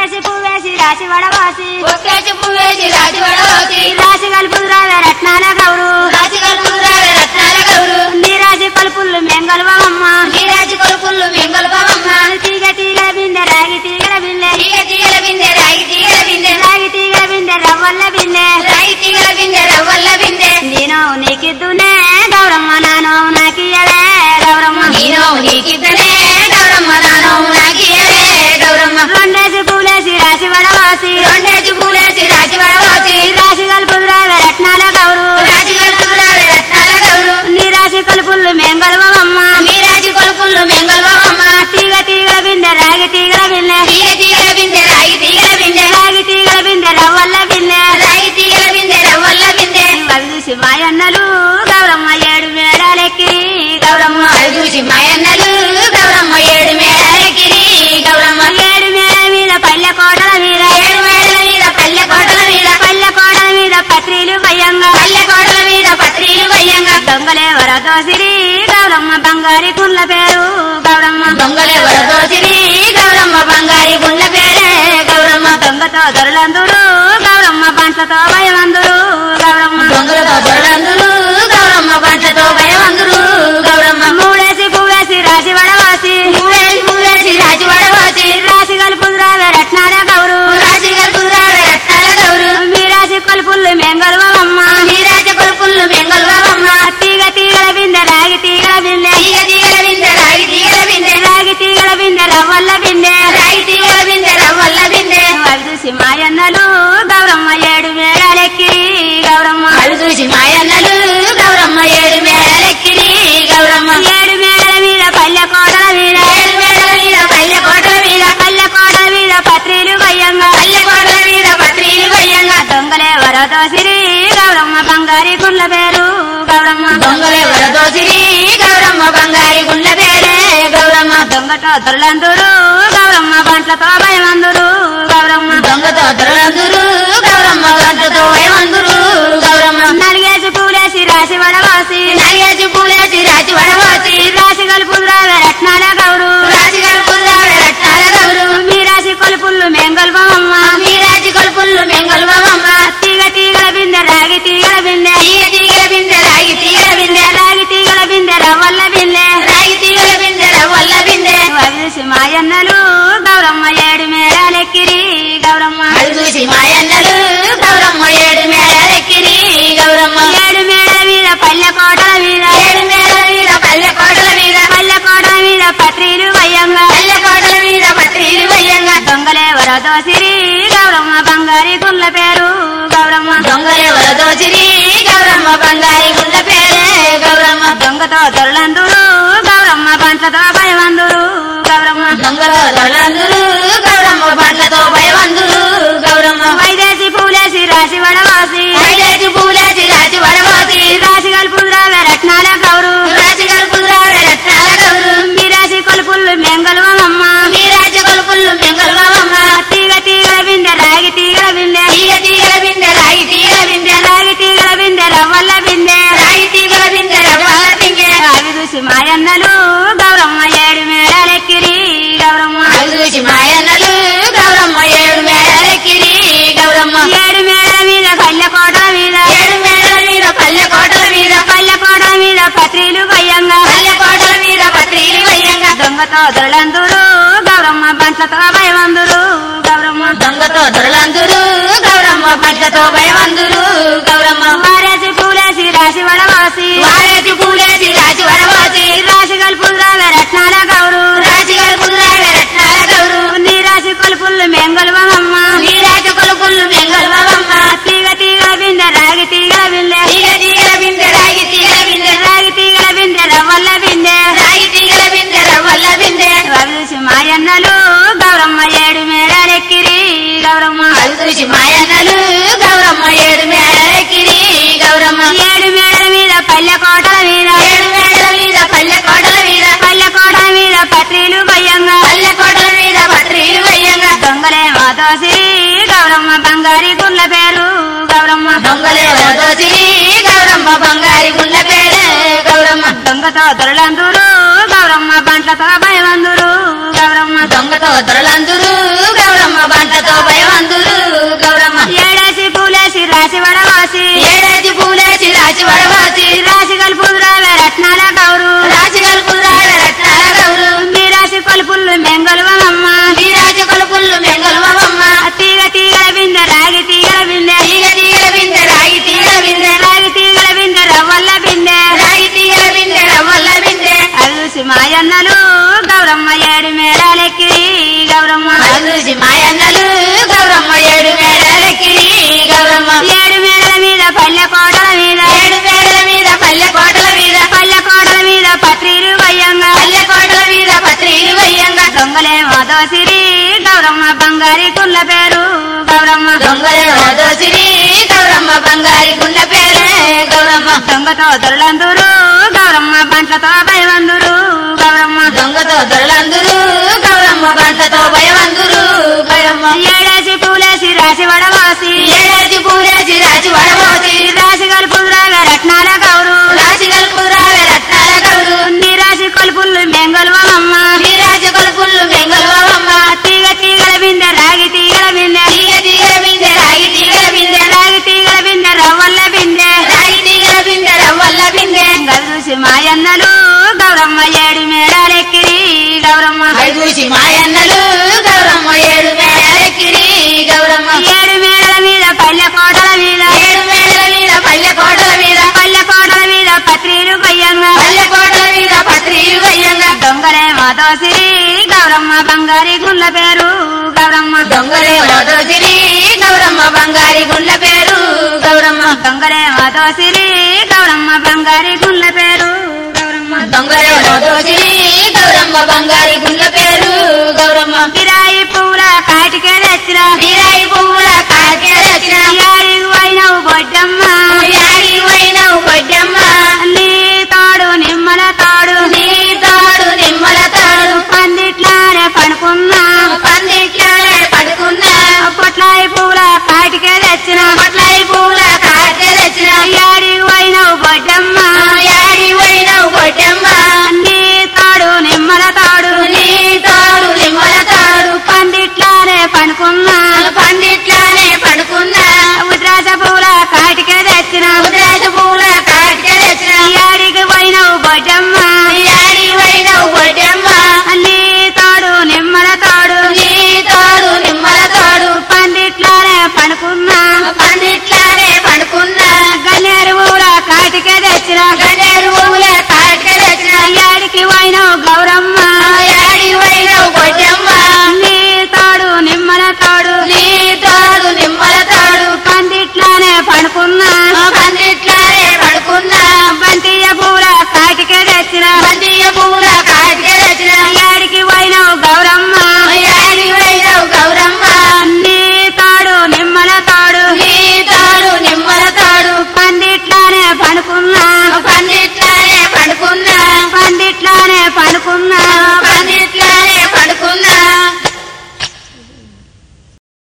ఒక్కేసి పువ్వేసి రాసి వడవాసి ఒక్కేసి పువ్వేసి రాజు వడవోసి రాసి కలుపులు రావే రత్నాల గౌరు రాజు కలుపురావే రత్నాల గౌరు నీ రాసి కలుపులు మెంగళవమ్మ నీరాజు కొలుపుళ్ళు మెంగళబామమ్మ తీగ తీగ బిందె రాగి తీగల బిందె తీగ తీగల బిందె రాగి తీగల బిందె రాగి తీగల బిందె రవ్వల్ల బిందె రాగి తీగల బిందె రవ్వల్ల బిందె నేను నీకిద్దునే గౌరమ్మ నాను నాకియలే గౌరమ్మ నేను నీకిద్దనే గౌరమ్మ నాను నాకియలే గౌరమ్మ రెండేసి పూలేసి రాసి వడవాసి రెండేసి పూలేసి రాజు వడవోసి రాసి కలుపులు రావే రత్నాల గౌరు రాజు కలుపురావే రత్నాల గౌరు నీ రాసి కలుపులు మెంగళవమ్మ నీరాజు కొలుపుళ్ళు మెంగళబామమ్మ తీగ తీగల బిందె రాగి తీగల బిందె తీగ తీగల బిందె రాగి తీగల బిందె రాగి తీగల బిందె రవ్వల్ల బిందె రాగి తీగల బిందె రవ్వల్ల బిందె అవి చూసి మాయన్నలు గౌరమ్మ ఏడు మేడాలెక్కి గౌరమ్మ అది చూసి మాయన్నలు గౌరమ్మ ఏడు మేడలెక్కిరి గౌరమ్మ ఏడు మేడ మీద పల్లె కోటల మీద ఏడు మేడల మీద పల్లె కోటల మీద పల్లె కోటల మీద పత్రిలు భయంగా పల్లె కోటల మీద పత్రిలు వయ్యంగా దొంగలే వరదోసిరి గౌరమ్మ బంగారి కుండ్ల పేరు గౌరమ్మ దొంగలే వరదోసిరి గౌరమ్మ బంగారి గుండ్ల పేరే గౌరమ్మ దొంగతో దొరలందురు గౌరమ్మ పంటతో భయమందురు గౌరమ్మ దొంగలతో దొరలందురు గౌరమ్మ పంటతో భయమందురు గౌరమ్మ మూడేసి పువ్వేసి రాసి వడవాసి పూవేసి పూవేసి రాజు వడవాసి రాసి కలుపులు రావే రత్నాల గౌరు రాజు గల్పురావే రత్నాల గౌరు మీ రాసి కొలుపులు మెంగళవమ్మ నీరాజ కొలుపుళ్ళు మెంగళబామమ్మ తీగ తీగల బిందె రాగి తీగల బిందె తీగ తీగల బిందె రాగి తీగల బిందె రాగి తీగల బిందె రవ్వల్ల బిందె రాగి తీగల బిందె రవ్వల్ల బిందె అవి చూసి మాయన్నలు గౌరమ్మ ఏడు మేడాలెక్కి గౌరమ్మ అవి చూసి మాయన్నలు గౌరమ్మ ఏడు మేడలెక్కిరి గౌరమ్మ ఏడు మేడల మీద పల్లె కోటల మీద ఏడు మేడల మీద పల్లె కోటల మీద పల్లె కోటల మీద పత్రిలు భయంగా పల్లె కోటల మీద పత్రిలు వయ్యంగా దొంగలే వరదోసిరి గౌరమ్మ బంగారి కుండ్ల పేరు గౌరమ్మ దొంగలే వరదోసిరి గౌరమ్మ బంగారి గుండ్ల పేరే గౌరమ్మ దొంగతో దొరలందురు గౌరమ్మ బంట్లతో భయమందురు గౌరమ్మ దొంగతో దొరలందురు గౌరమ్మ గంటతో భయమందురు గౌరమ్మ నలిగేసి పూలేసి రాసి వడవాసి నరిగేసి పూలేసి రాజు వడవాసి రాసి కలుపులు రావే రత్నాల గౌరు రాజు గల్పురావే రత్నాల గౌరు మీ రాసి కొలుపులు మెంగల్వమ్మ నీరాజు కొలుపుళ్ళు మెంగళబామమ్మ తీగ తీగల బిందె రాగి తీగల బిందె తీగ తీగల బిందె రాగి తీగల బిందె రాగి తీగల బిందె రవ్వల్ల బిందె రాగి తీగల బిందె రవ్వల్ల బిందె అవి చూసి మాయన్నలు గౌరమ్మ ఏడు మేడాలెక్కిరి గౌరమ్మ అది చూసి మాయన్నలు గౌరమ్మ ఏడు మేడలెక్కిరి గౌరమ్మ ఏడు మేడల మీద పల్లె కోటల మీద ఏడు మేడల మీద పల్లె కోటల మీద పల్లె కోటల మీద పత్రిలు భయంగా పల్లె కోటల మీద పత్రిలు వయ్యంగా దొంగలే వరదోసిరి గౌరమ్మ బంగారి గుళ్ళ పేరు గౌరమ్మ దొంగలే వరదోచిరి గౌరమ్మ బంగారి గుండ్ల పేరే గౌరమ్మ దొంగతో దొరలందురు గౌరమ్మ పంటతో భయమందురు గౌరమ్మ దొంగల దొరలందురు గౌరమ్మ పండ్లతో భయవందురు గౌరమ్మ వైదేసి పూలేసి రాసి వడవాసి ఐదేసి పూలేసి రాజు వడవాసి రాసి కలుపులు రావే రత్నాల గౌరు రాజు గల్పురావే రత్నాల గౌరు మీ రాసి కొలుపులు మెంగళవమ్మ నీరాజు కొలుపుళ్ళు మెంగళబామమ్మ తీగ తీగల బిందె రాగి తీగల బిందె తీగ తీగల బిందె రాగి తీగల బిందె రాగి తీగల బిందె రవ్వల్ల బిందె రాగి తీగల బిందె రవ్వల బిందె అవి చూసి మాయన్నలు గౌరమ్మ ఏడు మేడాలెక్కిరి గౌరమ్మ అవి చూసి మాయన్నలు గౌరమ్మ ఏడు మేడలెక్కిరి గౌరమ్మ ఏడు మేడల మీద పల్లె కోటల మీద ఏడు మేడల మీద పల్లె కోటల మీద పల్లె కోటల మీద పత్రిలు భయంగా పల్లె కోటల మీద పత్రిలు వయ్యంగా దొంగతో దొరలందురు గౌరమ్మ బంట్లతో భయమందురు గౌరమ్మ దొంగతో దొరలందురు గౌరమ్మ పంటతో భయవందురు గౌరమ్మ వారేసి పూలేసి రాసి వడవాసి వారేసి పూలేసి రాజు వడవాసి రాసి కలుపులు రావే రత్నాల గౌరు రాజు గల్పురావే రత్నాల గౌరు నీ రాసి కొలుపులు మెంగళవమ్మ నీరాజు కొలుపుళ్ళు మెంగళబామమ్మ తీగ తీగల బిందె రాగి తీగల బిందె తీగ తీగల బిందె రాగి తీగల బిందె రాగి తీగల బిందె రవ్వల్ల బిందె రాగి తీగల బిందె రవ్వల్ల బిందె అవి చూసి మాయన్నలు గౌరమ్మ ఏడు మేడాలెక్కిరి గౌరమ్మ అది చూసి మాయన్నలు గౌరమ్మ ఏడు మేడలెక్కిరి గౌరమ్మ ఏడు మేడల మీద పల్లె కోటల మీద ఏడు మేడల మీద పల్లె కోటల మీద పల్లె కోటల మీద పత్రిలు భయంగా పల్లె కోటల మీద పత్రిలు వయ్యంగా దొంగలే మాతోసి గౌరమ్మ బంగారి గుళ్ళ పేరు గౌరమ్మ దొంగలే వదోసిరి గౌరమ్మ బంగారి గుండ్ల పేరే గౌరమ్మ దొంగతో దొరలందురు గౌరమ్మ బంట్లతో భయమందురు గౌరమ్మ దొంగతో దొరలందురు గౌరమ్మ బంటతో గౌరమ్మ ఏడు మేడాలెక్కిరి గౌరమ్మ చూసి మాయన్నలు గౌరమ్మ ఏడు మేడలెక్కిరి గౌరమ్మ ఏడు మేడల మీద పల్లె కోటల మీద ఏడు మేడల మీద పల్లె కోటల మీద పల్లె కోటల మీద పత్రిలు వయ్యంగా పల్లె కోటల మీద పత్రిలు వయ్యంగా దొంగలేమో దోసిరి గౌరమ్మ బంగారి కుళ్ళ పేరు గౌరమ్మ దొంగలే దోసిరి గౌరమ్మ బంగారి గుండె పేరే గౌరమ్మ దొంగతో దొరలందురు గౌరమ్మ బంట్లతో భయవందురు గౌరమ్మ దొంగతో దొరలందురు గౌరమ్మ బంటతో భయవందురు భయమ్మ ఏడేసి పూలేసి రాసి వడవాసి ఏడాది పూరేసి రాజు వడమోసి రాసి కలుపురాగా రత్నాల గౌరు రాజు గల్పు రావే రత్నాల గౌరు నీ రాసి కొలుపులు మెంగల్వమ్మ నీరాజు కొలుపుళ్ళు మెంగళవమ్మ తీగ తీగల బిందె రాగి తీగల బిందె తీగ తీగల బిందె రాగి తీగల బిందె రాగి తీగల బిందె రవ్వల్ల బిందె రాగి తీగల బిందె రవ్వల్ల బిందె చూసి మాయన్నలు గౌరమ్మ ఏడు మేడాలెక్కిరి గౌరమ్మ చూసి మాయన్నలు గౌరమ్మ ఏడు మేడలెక్కిరి గౌరమ్మ ఏడు మేడల మీద పల్లె కోటల మీద ఏడు మేడల మీద పల్లె కోటల మీద పల్లె కోటల మీద పత్రిలు కొయ్యంగా పల్లె కోటల మీద పత్రిలు వయ్యంగా దొంగలే మాదోసిరి గౌరమ్మ బంగారి గుళ్ళ పేరు గౌరమ్మ దొంగలే ఓదోసిరి గౌరమ్మ బంగారి గుండ్ల పేరు గౌరమ్మ దొంగలే మాదోసిరి గౌరమ్మ బంగారి గుళ్ళ పేరు గౌరమ్మ దొంగలే ఓదోసిరి గౌరమ్మ బంగారి గుండ్ల పేరు గౌరమ్మ కిరాయి పూల కాటికే తెచ్చిరా నీరాయి